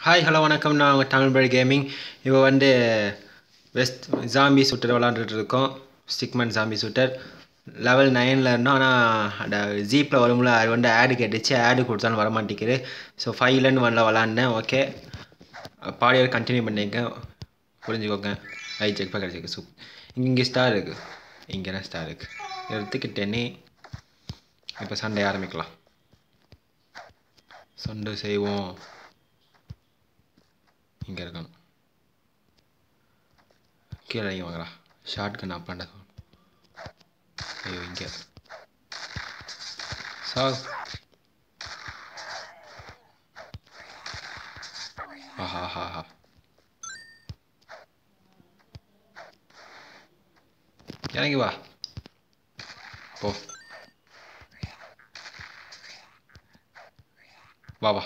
hi hello வணக்கம் நான் உங்கள் தமிழ் பழி கேமிங் இப்போ வந்து வெஸ்ட் ஜாம்பி ஷூட்டர் விளாண்டுட்டு இருக்கோம் ஸ்டிக்மேன் ஜாம்பி ஷூட்டர் லெவல் நைனில் இருந்தோம் ஆனால் அந்த ஜீப்பில் வரும்போது அது வந்து ஆடு கேட்டுச்சு ஆடு கொடுத்தாலும் வர மாட்டேங்குது ஸோ ஃபைவ்லேருந்து ஒன்ல விளாண்டேன் ஓகே பாடியோட கண்டினியூ பண்ணிங்க புரிஞ்சுக்கோங்க ஐ செக் பேக் கிடச்சிருக்கு சூப் இங்கே இங்கே ஸ்டார் இருக்குது இங்கே ஸ்டார் இருக்குது எடுத்துக்கிட்டேனே இப்போ சண்டை ஆரம்பிக்கலாம் சண்டை செய்வோம் இங்கே இருக்கணும் கீழே இறங்கி வாங்கடா ஷார்ட் கன் ஆப் பண்ண ஐயோ இங்கே சா ஆஹா ஆஹா ஆஹா இறங்கி வா போ வா வா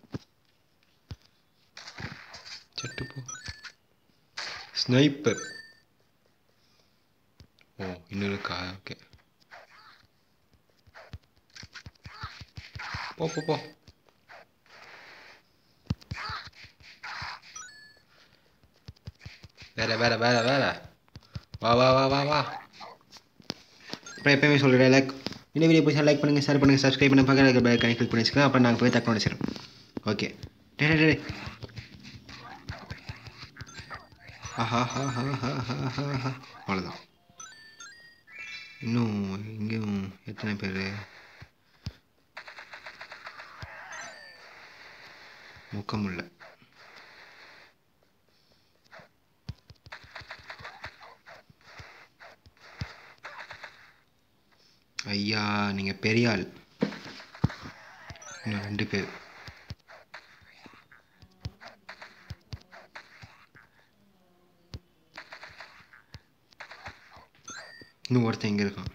செட்டு போ ஸ்னைப்பர் ஓ இன்னும் இருக்கா ஓகே போ போ போ வேற வேற வேற வேற வா வா வா வா வா அப்புறம் எப்பயுமே சொல்கிறேன் லைக் இந்த வீடியோ பிடிச்சா லைக் பண்ணுங்கள் ஷேர் பண்ணுங்கள் சப்ஸ்கிரைப் பண்ணி பக்கத்தில் இருக்க பெல் கனெக்ட் பண்ணி வச்சுக்கலாம் அப்புறம் நாங்கள் போய் தக்க வச்சிடும் ஓகே டே டே டே ஆஹா ஹா ஹா ஹா ஹா ஹா ஹா அவ்வளோதான் இன்னும் இங்கேயும் எத்தனை பேர் முக்கமுல்ல ஐயா நீங்கள் பெரிய ஆள் இன்னும் ரெண்டு பேர் இன்னும் ஒருத்தன் இங்கே இருக்கான்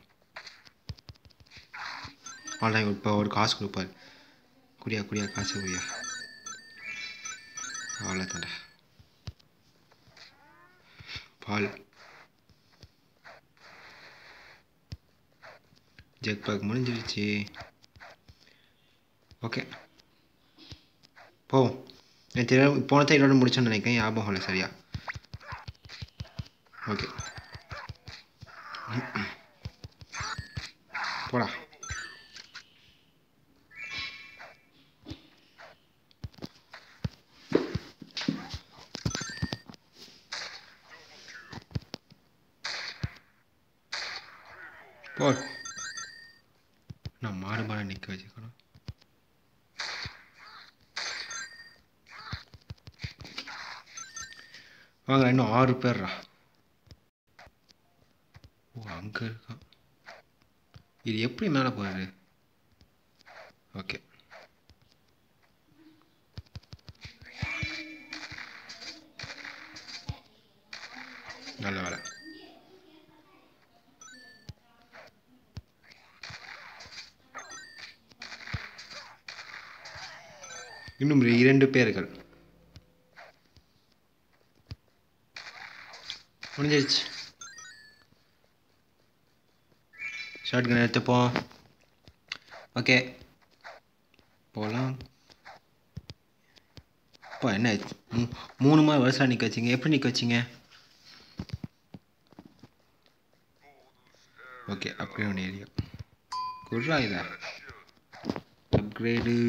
அவ்வளோதான் இப்போ ஒரு காசு கொடுப்பாரு குடியா குடியா காசு குடியா அவ்வளோதான்டா பால் ஜெக் பேக் முடிஞ்சிருச்சு ஓகே போவோம் எனக்கு தெரியும் போன இதோட முடிச்சோன்னு நினைக்கிறேன் ஞாபகம் இல்லை சரியா ஓகே போடா போ நான் மாடு மாட நிற்க வச்சுக்கணும் வாங்க இன்னும் ஆறு பேர்ரா ஓ அங்கே இருக்கான் இது எப்படி மேலே போகுது ஓகே நல்ல வேலை இன்னும் இரண்டு பேர்கள் முடிஞ்சிருச்சு ஷார்ட் கன் எடுத்துப்போம் ஓகே போகலாம் அப்பா என்ன மூ மூணு மாதிரி வருஷம் நிற்க வச்சிங்க எப்படி நிற்க வச்சிங்க ஓகே அப்படியே ஒன்று ஏரியா குட்ரா இதா அப்கிரேடு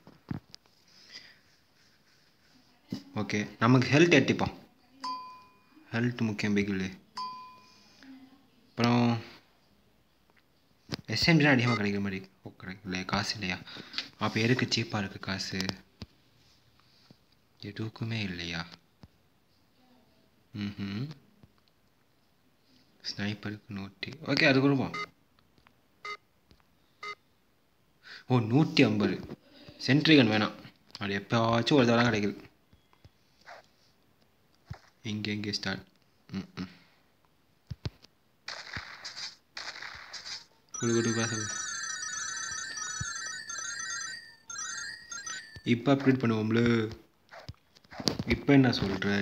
ஓகே நமக்கு ஹெல்த் எட்டிப்போம் ஹெல்த் முக்கியம் பிகில் அப்புறம் எஸ்எம்ஜி தான் அதிகமாக கிடைக்கிற மாதிரி ஓ கிடைக்கல காசு இல்லையா அப்போ எதுக்கு சீப்பாக இருக்குது காசு எதுக்குமே இல்லையா ம் ஸ்னைப்பருக்கு நூற்றி ஓகே அது கொடுப்போம் ஓ நூற்றி ஐம்பது சென்ட்ரிகன் வேணாம் அது எப்போவாச்சும் ஒரு தடவை கிடைக்குது இங்கே இங்கே ஸ்டார்ட் ம் ம் குடு குடு காசு இப்போ அப்டேட் பண்ணுவோம்ல இப்போ என்ன சொல்கிற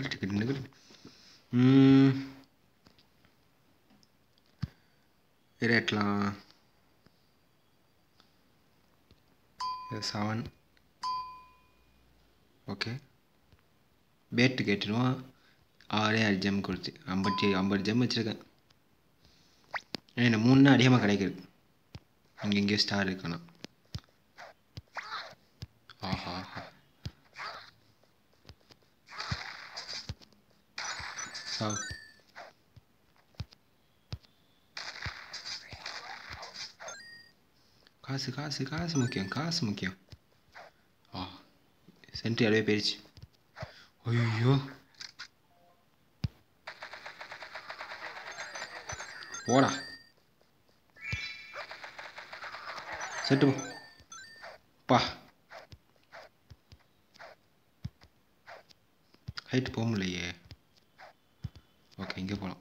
ரேட்லாம் செவன் ஓகே பேட்டு கேட்டுருவோம் ஆறே ஆறு ஜெம் கொடுத்து ஐம்பத்தி ஐம்பது ஜெம் வச்சுருக்கேன் ஏன்னா மூணு தான் அதிகமாக கிடைக்குது இங்கே எங்கேயோ ஸ்டார் இருக்கணும் ஆஹா ஆஹா சாவு காசு காசு காசு முக்கியம் காசு முக்கியம் ஆ சென்ட்ரி அப்படியே போயிடுச்சு ஐயோ போடா செட்டு போ பா ஹைட் போக முடியலையே ஓகே இங்கே போகலாம்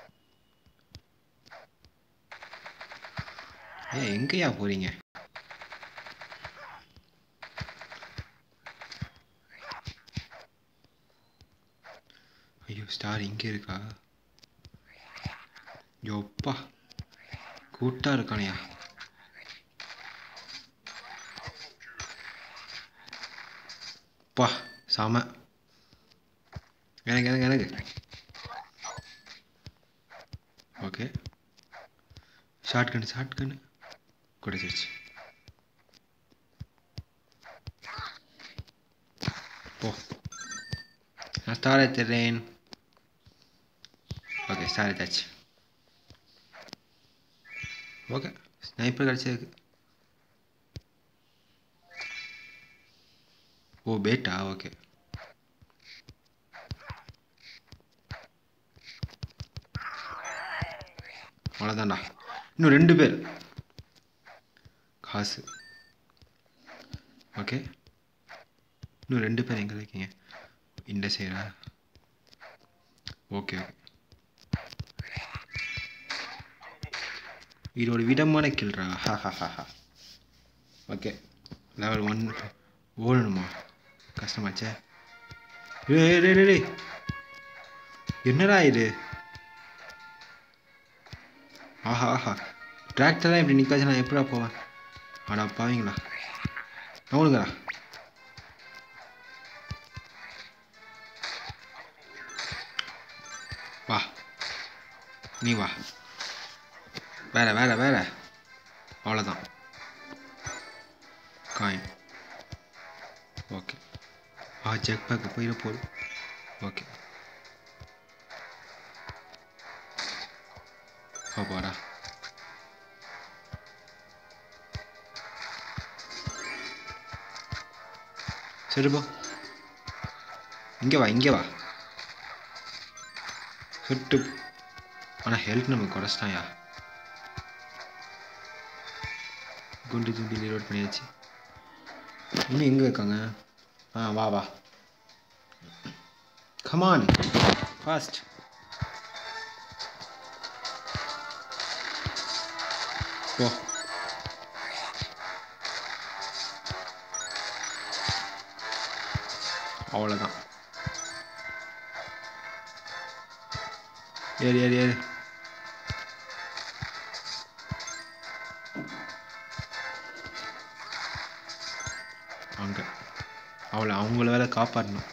ஏ எங்கேயா போறீங்க ஐயோ ஸ்டார் இங்கே இருக்கா யோப்பா கூட்டா இருக்கானையா பா சாம எனக்கு எனக்கு எனக்கு okay shotgun shotgun கிடைச்சிருச்சு போ நான் ஸ்டார் எடுத்துடுறேன் ஓகே ஸ்டார் எடுத்தாச்சு ஓகே ஸ்னைப்பர் கிடச்சிருக்கு ஓ பேட்டா ஓகே அவ்வளோதான்டா இன்னும் ரெண்டு பேர் காசு ஓகே இன்னும் ரெண்டு பேர் எங்கே இருக்கீங்க இந்த சைடா ஓகே ஓகே இது ஒரு விதமான கில்றா ஹா ஹா ஹா ஹா ஓகே லெவல் ஒன் ஓடணுமா கஷ்டமாச்சே ஏய் டேய் டேய், டேய் என்னடா இது ஆஹா ஆஹா டிராக்டர்லாம் இப்படி நிற்காச்சு நான் எப்படா போவேன் அடா பாவீங்களா நவுனுங்கடா வா நீ வா வேற வேற வேற அவ்வளோதான் காயின் ஓகே ஆ ஜெக் பேக்கு போயிட போகுது ஓகே அப்பாடா சரி போ இங்கே வா இங்கே வா சுட்டு ஆனால் ஹெல்த் நமக்கு குறைச்சிட்டாயா குண்டு துண்டி ரீலோட் பண்ணியாச்சு இன்னும் எங்கே இருக்காங்க ஆ வா வா கமான் ஃபாஸ்ட் போ அவ்வளோதான் ஏறு ஏறு ஏறு அங்கே அவளை அவங்கள வேலை காப்பாற்றணும்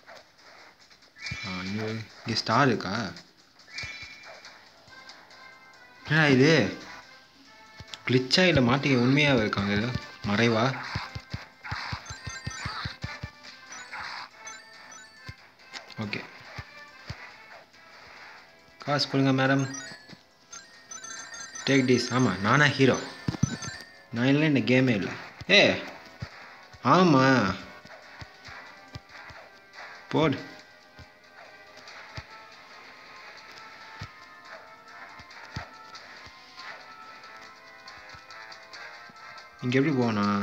ஆ இங்கே இங்கே ஸ்டார் இருக்கா என்னடா இது கிளிச்சா இல்லை மாட்டிக்க உண்மையாக இருக்காங்க இது மறைவா ஓகே காசு கொடுங்க மேடம் டேக் டீஸ் ஆமாம் நானா ஹீரோ நான் இல்லை இந்த கேமே இல்லை ஏ ஆமாம் போடு இங்கே எப்படி போகணும்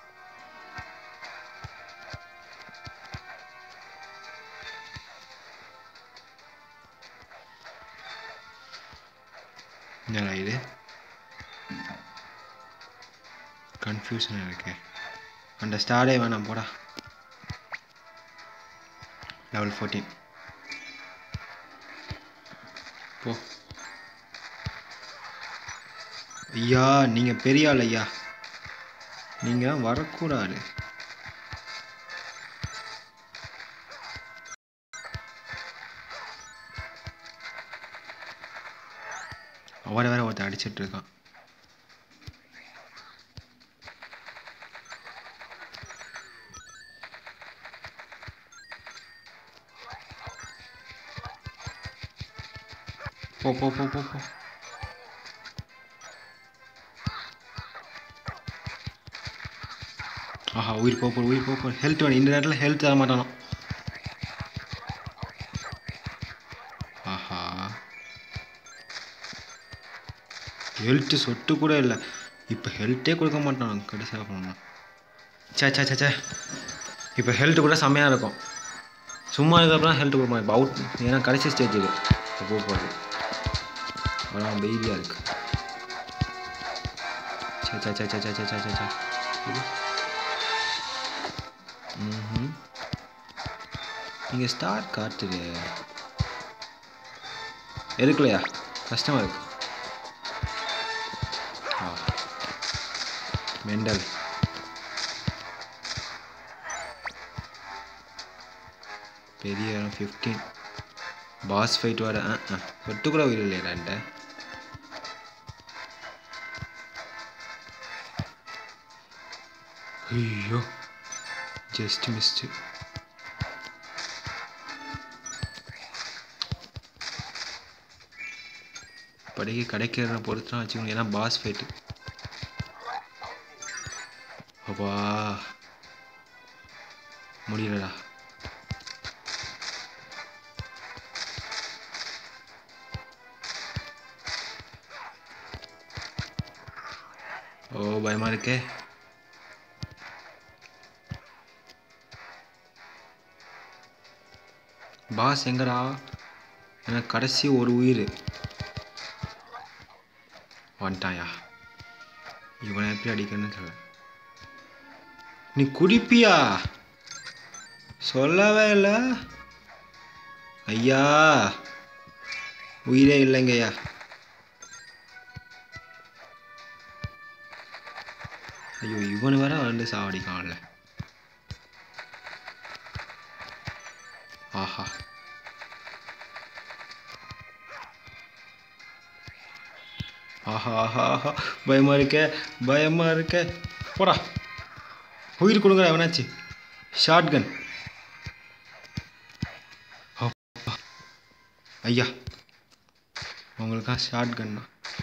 என்னடா இது கன்ஃபியூஷனாக இருக்கு அந்த ஸ்டாரே வேணாம் போடா லெவல் ஃபோர்டீன் போ ஐயா நீங்கள் பெரிய ஆள் ஐயா நீங்கள் வரக்கூடாது அவரை வேற ஒருத்தன் அடிச்சிட்டு இருக்கான் போ போ போ போ போ ஆஹா உயிர் போ போ உயிர் போ போ ஹெல்த் வேணும் இந்த நேரத்தில் ஹெல்த் தர மாட்டானோ ஆஹா ஹெல்த்து சொட்டு கூட இல்லை இப்போ ஹெல்த்தே கொடுக்க மாட்டான் கடைசியாக பண்ணணும் சே சே சே சே இப்போ ஹெல்த்து கூட செம்மையாக இருக்கும் சும்மா இருக்கிறப்பலாம் ஹெல்த் கொடுக்க மாட்டேன் அவுட் ஏன்னா கடைசி ஸ்டேஜ் இது இப்போ போக போகிறது அவ்வளோ பெய்தியாக இருக்கு சே சே சே சே சே சே சே சே சே இது ம் நீங்கள் ஸ்டார் காட்டுது எடுக்கலையா கஷ்டமாக இருக்கு ஆ மெண்டல் பெரிய இடம் ஃபிஃப்டீன் பாஸ் ஃபைட் வர ஆ ஆ தொட்டு கூட உயிர் இல்லையா என்கிட்ட ஐயோ ஜஸ்ட் மிஸ்டு இப்போதைக்கு கிடைக்கிறத பொறுத்து தான் வச்சுக்கணும் ஏன்னா பாஸ் ஃபைட்டு அப்பா முடியலடா ஓ பயமா இருக்கே பாஸ் எங்கடா எனக்கு கடைசி ஒரு உயிர் வந்துட்டாயா இவனை எப்படி அடிக்கணும்னு தெரியல நீ குடிப்பியா சொல்லவே இல்லை ஐயா உயிரே இல்லைங்கய்யா ஐயோ இவனு வேற வந்து சாவடிக்கான்ல ஆஹா ஆஹா ஆஹா ஆஹா பயமா இருக்க பயமா இருக்க போடா உயிர் கொடுங்க எவனாச்சு ஷார்ட் கன் ஐயா உங்களுக்கா ஷார்ட் கன்னா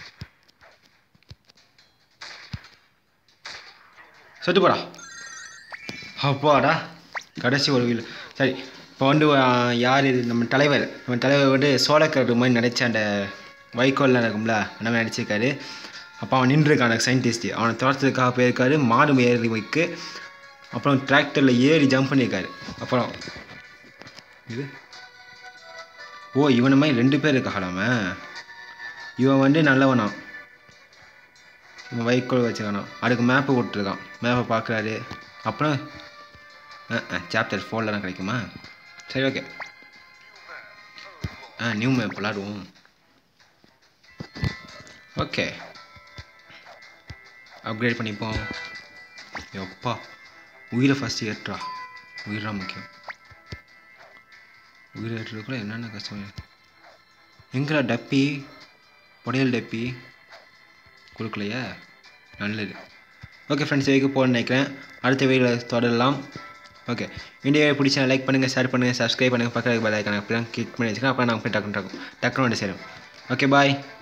செத்து போடா அப்பாடா கடைசி ஒரு வீல் சரி இப்போ வந்து ஆ, யார் இது நம்ம தலைவர் நம்ம தலைவர் வந்து சோளக்கரு மாதிரி நடிச்ச அந்த வைக்கோல்லாம் இருக்கும்ல அந்த மாதிரி நடிச்சிருக்காரு அப்போ அவன் நின்றுருக்கான் அந்த சயின்டிஸ்ட் அவனை துரத்துறதுக்காக போயிருக்காரு மாடு ஏறி வைக்கு அப்புறம் டிராக்டரில் ஏறி ஜம்ப் பண்ணியிருக்காரு அப்புறம் இது ஓ இவனை மாதிரி ரெண்டு பேர் இருக்காடாம இவன் வந்து நல்லவனா இவன் வைக்கோல் வச்சுக்கானா அதுக்கு மேப்பு விட்டுருக்கான் மேப்பை பார்க்குறாரு அப்புறம் சாப்டர் ஃபோரில் தான் கிடைக்குமா சரி ஓகே ஆ நியூ மேப் விளாடுவோம் ஓகே அப்கிரேட் பண்ணிப்போம் எப்பா உயிரை ஃபஸ்ட்டு ஏற்றுறா உயிர் தான் முக்கியம் உயிரை ஏற்றுறதுக்குள்ள என்னென்ன கஷ்டம் எங்கடா டப்பி புடையல் டப்பி கொடுக்கலையா நல்லது ஓகே ஃப்ரெண்ட்ஸ் இதுக்கு போகணும்னு நினைக்கிறேன் அடுத்த வீடியோவில் தொடரலாம் ஓகே வீடியோ பிடிச்சா லைக் பண்ணுங்கள் ஷேர் பண்ணுங்கள் சப்ஸ்கிரைப் பண்ணுங்கள் பக்கத்தில் பெல் ஐக்கான அப்படி தான் கிளிக் பண்ணி வச்சுக்கோங்க அப்போ நான் டக்குனு டக்குனு டக்குனு வந்து சேரும் ஓகே பாய்